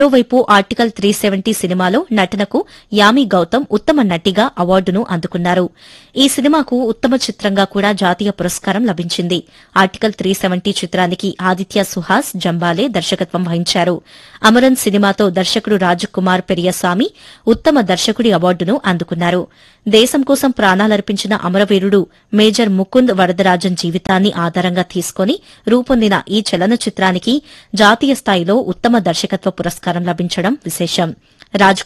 మరోవైపు article three seventy సినిమాలో నటనకు యామి గౌతమ్ ఉత్తమ నటిగా అవార్డును అందుకున్నారు ఈ సినిమాకు ఉత్తమ చిత్రంగా కూడా జాతీయ పురస్కారం లభించింది ఆర్టికల్ త్రీ సెవెంటీ చిత్రానికి ఆదిత్య సుహాస్ జంబాలే దర్శకత్వం వహించారు అమరన్ సినిమాతో దర్శకుడు రాజకుమార్ పెరియస్వామి ఉత్తమ దర్శకుడి అవార్డును అందుకున్నారు దేశం కోసం ప్రాణాలర్పించిన అమరవీరుడు మేజర్ ముకుంద్ వరదరాజన్ జీవితాన్ని ఆధారంగా తీసుకుని రూపొందిన ఈ చలనచిత్రానికి జాతీయ స్థాయిలో ఉత్తమ దర్శకత్వ పురస్కారం లభించడం విశేషం రాజ్